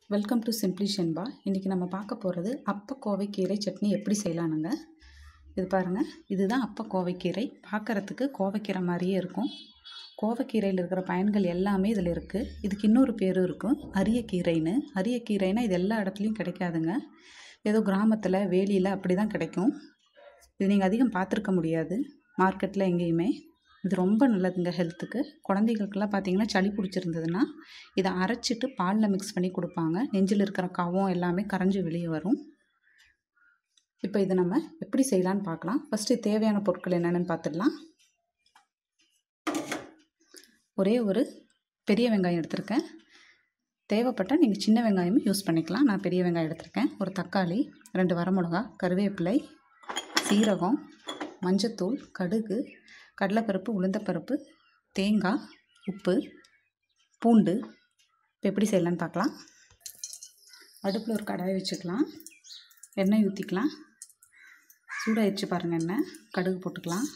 welcome to simply ஷென்பா இன்றைக்கி நம்ம பார்க்க போகிறது அப்ப கோவைக்கீரை சட்னி எப்படி செய்யலானுங்க இது பாருங்கள் இதுதான் அப்ப கோவைக்கீரை பார்க்குறதுக்கு கோவைக்கீரை மாதிரியே இருக்கும் கோவைக்கீரையில் இருக்கிற பயன்கள் எல்லாமே இதில் இருக்குது இதுக்கு இன்னொரு பேரும் இருக்கும் அரியக்கீரைன்னு அரியக்கீரைனா இது எல்லா இடத்துலையும் கிடைக்காதுங்க ஏதோ கிராமத்தில் வேலியில் அப்படி தான் கிடைக்கும் இது நீங்கள் அதிகம் பார்த்துருக்க முடியாது மார்க்கெட்டில் எங்கேயுமே இது ரொம்ப நல்லதுங்க ஹெல்த்துக்கு குழந்தைகளுக்கெல்லாம் பார்த்தீங்கன்னா சளி பிடிச்சிருந்ததுன்னா இதை அரைச்சிட்டு பாலில் மிக்ஸ் பண்ணி கொடுப்பாங்க நெஞ்சில் இருக்கிற கவம் எல்லாமே கரைஞ்சி வெளியே வரும் இப்போ இதை நம்ம எப்படி செய்யலான்னு பார்க்கலாம் ஃபஸ்ட்டு தேவையான பொருட்கள் என்னென்னு பார்த்துடலாம் ஒரே ஒரு பெரிய வெங்காயம் எடுத்திருக்கேன் தேவைப்பட்டால் நீங்கள் சின்ன வெங்காயமும் யூஸ் பண்ணிக்கலாம் நான் பெரிய வெங்காயம் எடுத்திருக்கேன் ஒரு தக்காளி ரெண்டு வரமிளகா கருவேப்பிலை சீரகம் மஞ்சத்தூள் கடுகு கடலைப்பருப்பு உளுந்தப்பருப்பு தேங்காய் உப்பு பூண்டு இப்போ எப்படி செய்யலான்னு பார்க்கலாம் அடுப்பில் ஒரு கடாய் வச்சுக்கலாம் எண்ணெய் ஊற்றிக்கலாம் சூடாகிடுச்சு பாருங்கள் எண்ணெய் கடுகு போட்டுக்கலாம்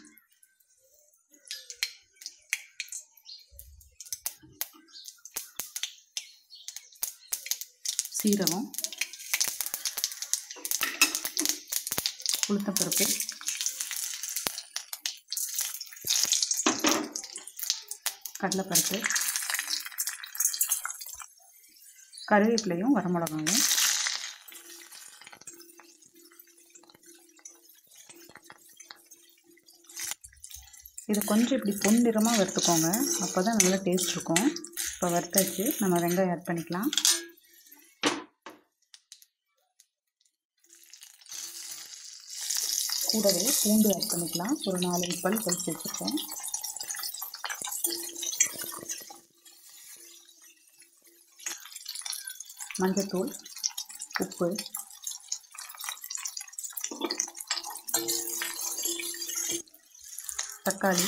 சீரகம் உளுத்தப்பருப்பு கடலைப்பருப்பு கருவேப்பிலையும் வரமிளகாயும் இது கொஞ்சம் இப்படி பொன்னிறமாக வறுத்துக்கோங்க அப்போ தான் நல்லா டேஸ்ட் இருக்கும் இப்போ வறுத்தாச்சு நம்ம வெங்காயம் ஆட் பண்ணிக்கலாம் கூடவே பூண்டு ஆட் பண்ணிக்கலாம் ஒரு நாலு பல் கழிச்சு வச்சுருக்கேன் மஞ்சத்தூள் உப்பு தக்காளி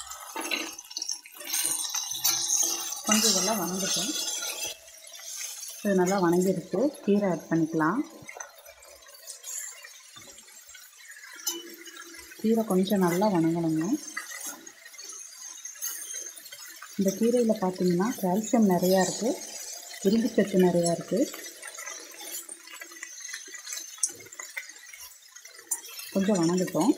கொஞ்சம் இதெல்லாம் வணங்கிட்டோம் இது நல்லா வணங்கிருக்கு கீரை ஆட் பண்ணிக்கலாம் கீரை கொஞ்சம் நல்லா வணங்கணுங்க இந்த கீரையில் பார்த்தீங்கன்னா கால்சியம் நிறையா இருக்குது இரும்புச்சத்து நிறையா இருக்குது கொஞ்சம் வணங்கட்டும்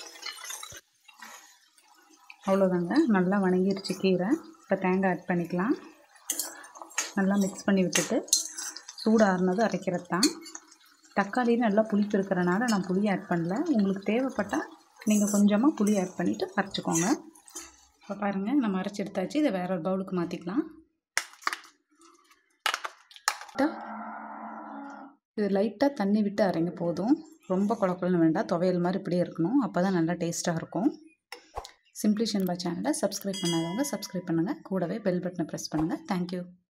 அவ்வளோதாங்க நல்லா வணங்கிருச்சு கீரை இப்போ தேங்காய் ஆட் பண்ணிக்கலாம் நல்லா மிக்ஸ் பண்ணி விட்டுட்டு சூடாறுனது அரைக்கிறது தான் தக்காளி நல்லா புளிப்பு இருக்கிறனால நான் புளி ஆட் பண்ணல உங்களுக்கு தேவைப்பட்டால் நீங்கள் கொஞ்சமாக புளி ஆட் பண்ணிவிட்டு அரைச்சிக்கோங்க இப்போ பாருங்கள் நம்ம அரைச்சி எடுத்தாச்சு இதை வேற ஒரு பவுலுக்கு மாற்றிக்கலாம் இது லைட்டாக தண்ணி விட்டு அரைங்க போதும் ரொம்ப குழப்பம்னு வேண்டாம் துவையல் மாதிரி இப்படியே இருக்கணும் அப்போ தான் நல்லா டேஸ்ட்டாக இருக்கும் சிம்ப்ளி ஷென்பா சேனலை சப்ஸ்கிரைப் பண்ணாதவங்க சப்ஸ்கிரைப் பண்ணுங்கள் கூடவே பெல் பட்டனை ப்ரெஸ் பண்ணுங்கள் தேங்க்யூ